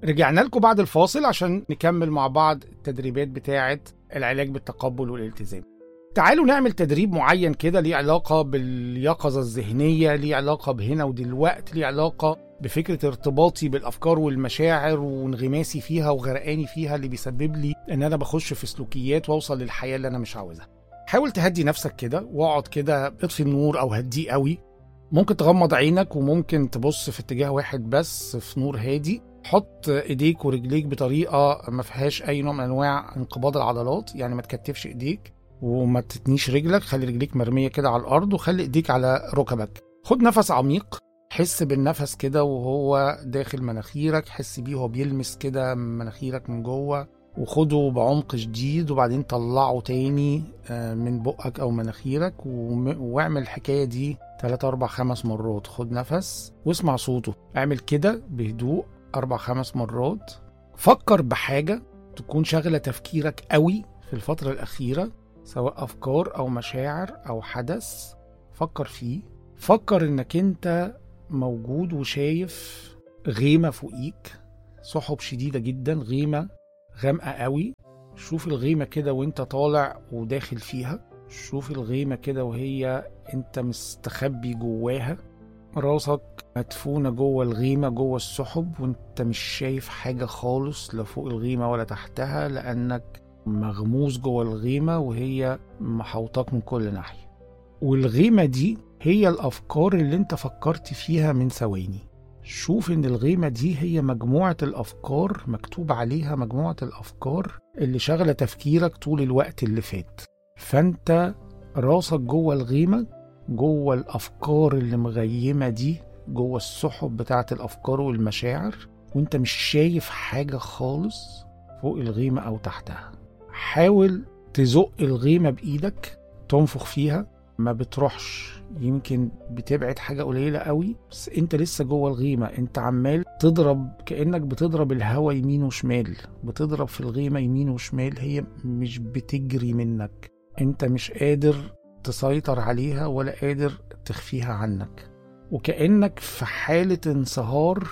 رجعنا لكم بعد الفاصل عشان نكمل مع بعض التدريبات بتاعة العلاج بالتقبل والالتزام تعالوا نعمل تدريب معين كده ليه علاقة باليقظة الذهنية ليه علاقة بهنا ودلوقت ليه علاقة بفكرة ارتباطي بالأفكار والمشاعر وانغماسي فيها وغرقاني فيها اللي بيسبب لي إن أنا بخش في سلوكيات وأوصل للحياة اللي أنا مش عاوزها حاول تهدي نفسك كده واقعد كده اطفي النور أو هديه قوي ممكن تغمض عينك وممكن تبص في اتجاه واحد بس في نور هادي حط ايديك ورجليك بطريقه ما فيهاش اي نوع من انواع انقباض العضلات يعني ما تكتفش ايديك وما تتنيش رجلك خلي رجليك مرميه كده على الارض وخلي ايديك على ركبك خد نفس عميق حس بالنفس كده وهو داخل مناخيرك حس بيه وهو بيلمس كده مناخيرك من جوه وخده بعمق شديد وبعدين طلعه تاني من بقك او مناخيرك واعمل الحكايه دي 3 4 5 مرات خد نفس واسمع صوته اعمل كده بهدوء أربع خمس مرات فكر بحاجة تكون شاغلة تفكيرك قوي في الفترة الأخيرة سواء أفكار أو مشاعر أو حدث فكر فيه فكر إنك أنت موجود وشايف غيمة فوقيك سحب شديدة جدا غيمة غامقة قوي شوف الغيمة كده وانت طالع وداخل فيها شوف الغيمة كده وهي انت مستخبي جواها راسك مدفونة جوه الغيمة جوه السحب وانت مش شايف حاجة خالص لا فوق الغيمة ولا تحتها لأنك مغموس جوه الغيمة وهي محوطاك من كل ناحية والغيمة دي هي الأفكار اللي انت فكرت فيها من ثواني شوف ان الغيمة دي هي مجموعة الأفكار مكتوب عليها مجموعة الأفكار اللي شغلة تفكيرك طول الوقت اللي فات فانت راسك جوه الغيمة جوه الأفكار اللي مغيمة دي جوه السحب بتاعة الأفكار والمشاعر وانت مش شايف حاجة خالص فوق الغيمة أو تحتها حاول تزق الغيمة بإيدك تنفخ فيها ما بتروحش يمكن بتبعد حاجة قليلة قوي بس انت لسه جوه الغيمة انت عمال تضرب كأنك بتضرب الهوا يمين وشمال بتضرب في الغيمة يمين وشمال هي مش بتجري منك انت مش قادر تسيطر عليها ولا قادر تخفيها عنك وكأنك في حالة انصهار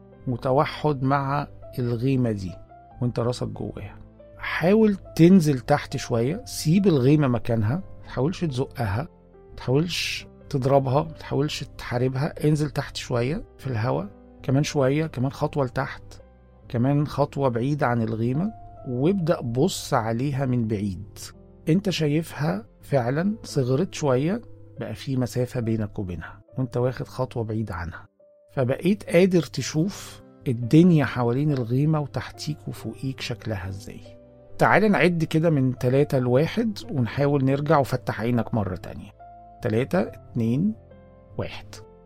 وتوحد مع الغيمة دي وانت راسك جواها حاول تنزل تحت شوية سيب الغيمة مكانها تحاولش تزقها تحاولش تضربها تحاولش تحاربها انزل تحت شوية في الهواء كمان شوية كمان خطوة لتحت كمان خطوة بعيدة عن الغيمة وابدأ بص عليها من بعيد انت شايفها فعلا صغرت شوية بقى في مسافة بينك وبينها وانت واخد خطوة بعيدة عنها فبقيت قادر تشوف الدنيا حوالين الغيمة وتحتيك وفوقيك شكلها ازاي تعال نعد كده من تلاتة لواحد ونحاول نرجع وفتح عينك مرة تانية تلاتة اتنين واحد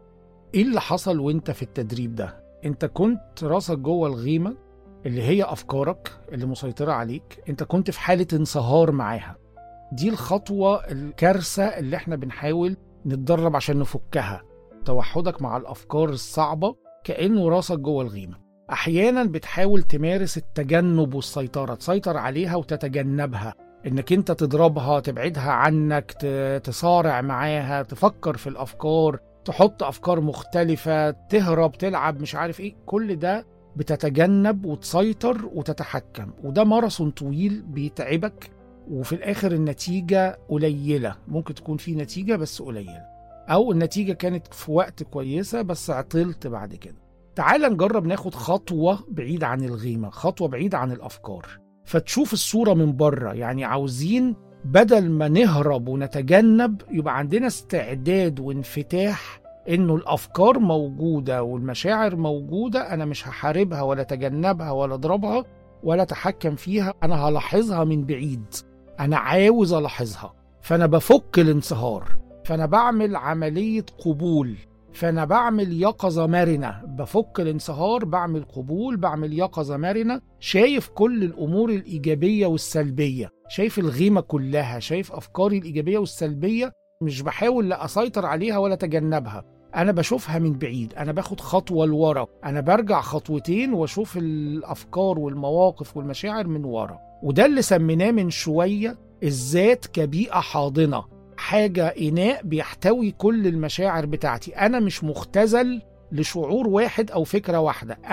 ايه اللي حصل وانت في التدريب ده انت كنت راسك جوه الغيمة اللي هي افكارك اللي مسيطرة عليك انت كنت في حالة انصهار معاها دي الخطوة الكارثة اللي احنا بنحاول نتدرب عشان نفكها توحدك مع الأفكار الصعبة كأنه راسك جوه الغيمة أحيانا بتحاول تمارس التجنب والسيطرة تسيطر عليها وتتجنبها إنك أنت تضربها تبعدها عنك تصارع معاها تفكر في الأفكار تحط أفكار مختلفة تهرب تلعب مش عارف إيه كل ده بتتجنب وتسيطر وتتحكم وده ماراثون طويل بيتعبك وفي الاخر النتيجه قليله ممكن تكون في نتيجه بس قليله او النتيجه كانت في وقت كويسه بس عطلت بعد كده تعال نجرب ناخد خطوه بعيد عن الغيمه خطوه بعيد عن الافكار فتشوف الصوره من بره يعني عاوزين بدل ما نهرب ونتجنب يبقى عندنا استعداد وانفتاح انه الافكار موجوده والمشاعر موجوده انا مش هحاربها ولا اتجنبها ولا اضربها ولا اتحكم فيها انا هلاحظها من بعيد انا عاوز الاحظها فانا بفك الانصهار فانا بعمل عمليه قبول فانا بعمل يقظه مرنه بفك الانصهار بعمل قبول بعمل يقظه مرنه شايف كل الامور الايجابيه والسلبيه شايف الغيمه كلها شايف افكاري الايجابيه والسلبيه مش بحاول لا اسيطر عليها ولا اتجنبها انا بشوفها من بعيد انا باخد خطوه لورا انا برجع خطوتين واشوف الافكار والمواقف والمشاعر من ورا وده اللي سميناه من شويه الذات كبيئه حاضنه حاجه اناء بيحتوي كل المشاعر بتاعتي انا مش مختزل لشعور واحد او فكره واحده انا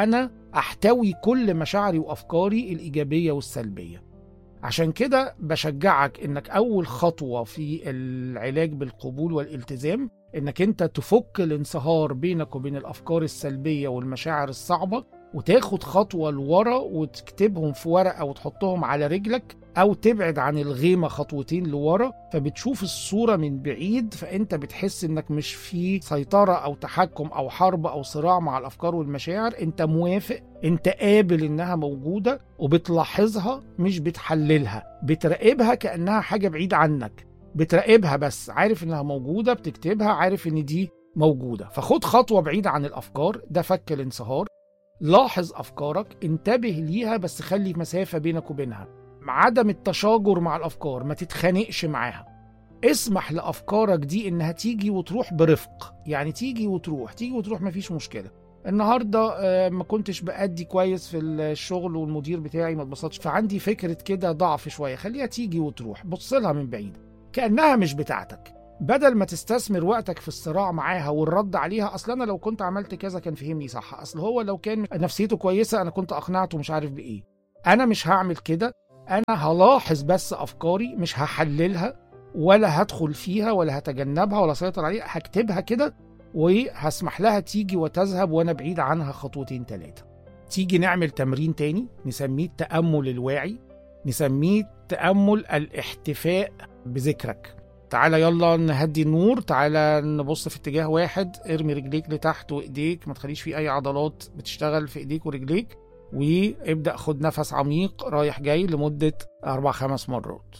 احتوي كل مشاعري وافكاري الايجابيه والسلبيه عشان كده بشجعك انك اول خطوه في العلاج بالقبول والالتزام انك انت تفك الانصهار بينك وبين الافكار السلبيه والمشاعر الصعبه وتاخد خطوه لورا وتكتبهم في ورقه وتحطهم على رجلك او تبعد عن الغيمه خطوتين لورا فبتشوف الصوره من بعيد فانت بتحس انك مش في سيطره او تحكم او حرب او صراع مع الافكار والمشاعر انت موافق انت قابل انها موجوده وبتلاحظها مش بتحللها بتراقبها كانها حاجه بعيده عنك بتراقبها بس عارف انها موجوده بتكتبها عارف ان دي موجوده فخد خطوه بعيده عن الافكار ده فك الانصهار لاحظ افكارك انتبه ليها بس خلي مسافه بينك وبينها عدم التشاجر مع الافكار ما تتخانقش معاها اسمح لافكارك دي انها تيجي وتروح برفق يعني تيجي وتروح تيجي وتروح مفيش مشكله النهارده آه، ما كنتش بأدي كويس في الشغل والمدير بتاعي ما اتبسطش فعندي فكره كده ضعف شويه خليها تيجي وتروح بص لها من بعيد كانها مش بتاعتك بدل ما تستثمر وقتك في الصراع معاها والرد عليها اصل انا لو كنت عملت كذا كان فهمني صح اصل هو لو كان نفسيته كويسه انا كنت اقنعته مش عارف بايه انا مش هعمل كده انا هلاحظ بس افكاري مش هحللها ولا هدخل فيها ولا هتجنبها ولا اسيطر عليها هكتبها كده وهسمح لها تيجي وتذهب وانا بعيد عنها خطوتين ثلاثه تيجي نعمل تمرين تاني نسميه التامل الواعي نسميه تامل الاحتفاء بذكرك تعالى يلا نهدي النور تعالى نبص في اتجاه واحد ارمي رجليك لتحت وايديك ما تخليش في اي عضلات بتشتغل في ايديك ورجليك وابدا خد نفس عميق رايح جاي لمده اربع خمس مرات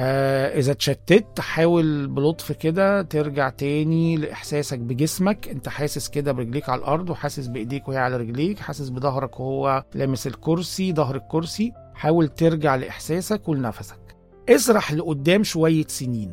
آه اذا اتشتت حاول بلطف كده ترجع تاني لاحساسك بجسمك انت حاسس كده برجليك على الارض وحاسس بايديك وهي على رجليك حاسس بظهرك وهو لامس الكرسي ظهر الكرسي حاول ترجع لاحساسك ولنفسك اسرح لقدام شويه سنين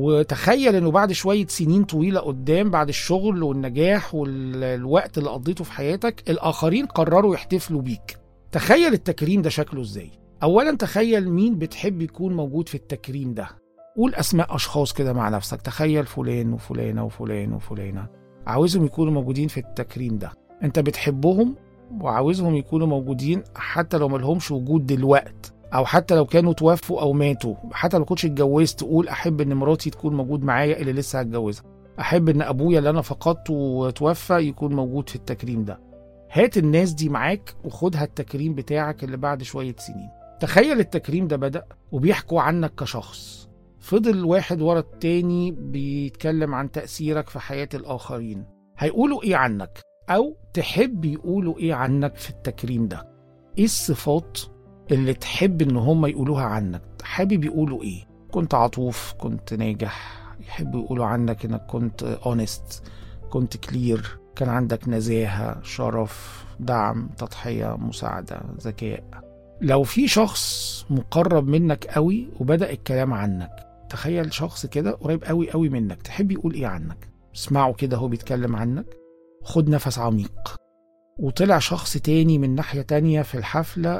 وتخيل انه بعد شويه سنين طويله قدام بعد الشغل والنجاح والوقت اللي قضيته في حياتك الاخرين قرروا يحتفلوا بيك تخيل التكريم ده شكله ازاي اولا تخيل مين بتحب يكون موجود في التكريم ده قول اسماء اشخاص كده مع نفسك تخيل فلان وفلانه وفلان وفلانه عاوزهم يكونوا موجودين في التكريم ده انت بتحبهم وعاوزهم يكونوا موجودين حتى لو ملهمش وجود دلوقت او حتى لو كانوا توفوا او ماتوا حتى لو كنتش اتجوزت تقول احب ان مراتي تكون موجود معايا اللي لسه هتجوزها احب ان ابويا اللي انا فقدته وتوفى يكون موجود في التكريم ده هات الناس دي معاك وخدها التكريم بتاعك اللي بعد شويه سنين تخيل التكريم ده بدأ وبيحكوا عنك كشخص فضل واحد ورا التاني بيتكلم عن تأثيرك في حياة الآخرين هيقولوا إيه عنك أو تحب يقولوا إيه عنك في التكريم ده إيه الصفات اللي تحب إن هم يقولوها عنك حابب يقولوا إيه كنت عطوف كنت ناجح يحبوا يقولوا عنك إنك كنت اونست كنت كلير كان عندك نزاهة شرف دعم تضحية مساعدة ذكاء لو في شخص مقرب منك قوي وبدأ الكلام عنك تخيل شخص كده قريب قوي قوي منك تحب يقول ايه عنك اسمعه كده هو بيتكلم عنك خد نفس عميق وطلع شخص تاني من ناحية تانية في الحفلة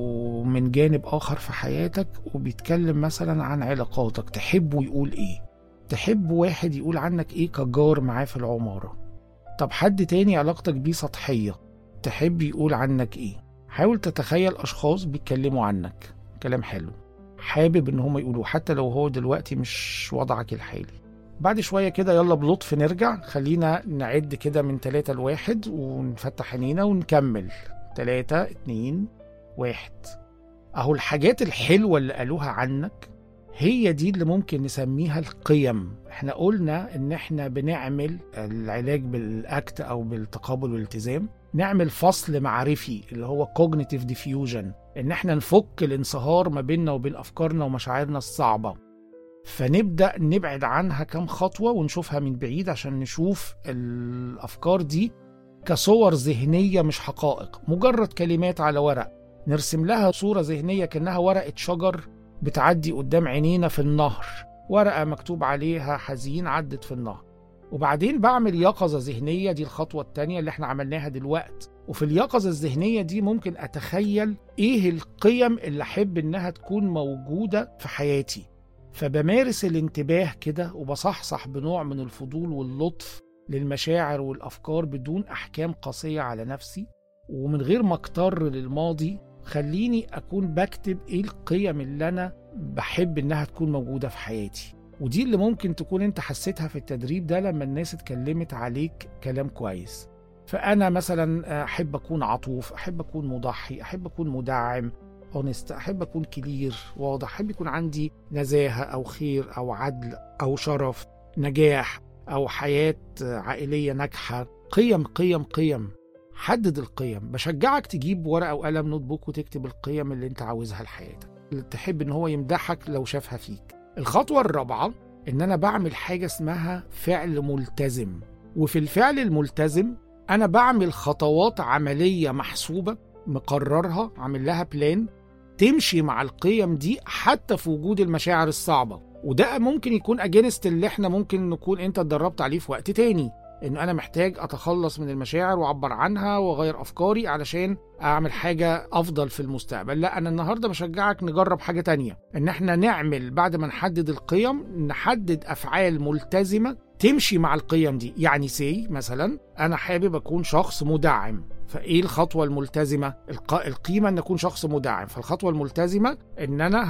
ومن جانب آخر في حياتك وبيتكلم مثلا عن علاقاتك تحبه يقول ايه تحب واحد يقول عنك ايه كجار معاه في العمارة طب حد تاني علاقتك بيه سطحية تحب يقول عنك ايه حاول تتخيل أشخاص بيتكلموا عنك كلام حلو حابب إن هم يقولوا حتى لو هو دلوقتي مش وضعك الحالي بعد شوية كده يلا بلطف نرجع خلينا نعد كده من تلاتة لواحد ونفتح عينينا ونكمل تلاتة اتنين واحد أهو الحاجات الحلوة اللي قالوها عنك هي دي اللي ممكن نسميها القيم احنا قلنا ان احنا بنعمل العلاج بالاكت او بالتقابل والالتزام نعمل فصل معرفي اللي هو cognitive diffusion ان احنا نفك الانصهار ما بيننا وبين افكارنا ومشاعرنا الصعبه فنبدا نبعد عنها كم خطوه ونشوفها من بعيد عشان نشوف الافكار دي كصور ذهنيه مش حقائق مجرد كلمات على ورق نرسم لها صوره ذهنيه كانها ورقه شجر بتعدي قدام عينينا في النهر ورقه مكتوب عليها حزين عدت في النهر وبعدين بعمل يقظة ذهنية دي الخطوة التانية اللي احنا عملناها دلوقت وفي اليقظة الذهنية دي ممكن أتخيل إيه القيم اللي أحب إنها تكون موجودة في حياتي فبمارس الانتباه كده وبصحصح بنوع من الفضول واللطف للمشاعر والأفكار بدون أحكام قاسية على نفسي ومن غير ما اكتر للماضي خليني اكون بكتب ايه القيم اللي انا بحب انها تكون موجوده في حياتي ودي اللي ممكن تكون انت حسيتها في التدريب ده لما الناس اتكلمت عليك كلام كويس فانا مثلا احب اكون عطوف احب اكون مضحي احب اكون مدعم اونست احب اكون كلير واضح احب يكون عندي نزاهه او خير او عدل او شرف نجاح او حياه عائليه ناجحه قيم قيم قيم حدد القيم بشجعك تجيب ورقه وقلم نوت بوك وتكتب القيم اللي انت عاوزها لحياتك اللي تحب ان هو يمدحك لو شافها فيك الخطوه الرابعه ان انا بعمل حاجه اسمها فعل ملتزم وفي الفعل الملتزم انا بعمل خطوات عمليه محسوبه مقررها عامل لها بلان تمشي مع القيم دي حتى في وجود المشاعر الصعبه وده ممكن يكون اجينست اللي احنا ممكن نكون انت اتدربت عليه في وقت تاني ان انا محتاج اتخلص من المشاعر واعبر عنها واغير افكاري علشان اعمل حاجه افضل في المستقبل لا انا النهارده بشجعك نجرب حاجه تانية ان احنا نعمل بعد ما نحدد القيم نحدد افعال ملتزمه تمشي مع القيم دي يعني سي مثلا انا حابب اكون شخص مدعم فايه الخطوه الملتزمه القيمه ان اكون شخص مدعم فالخطوه الملتزمه ان انا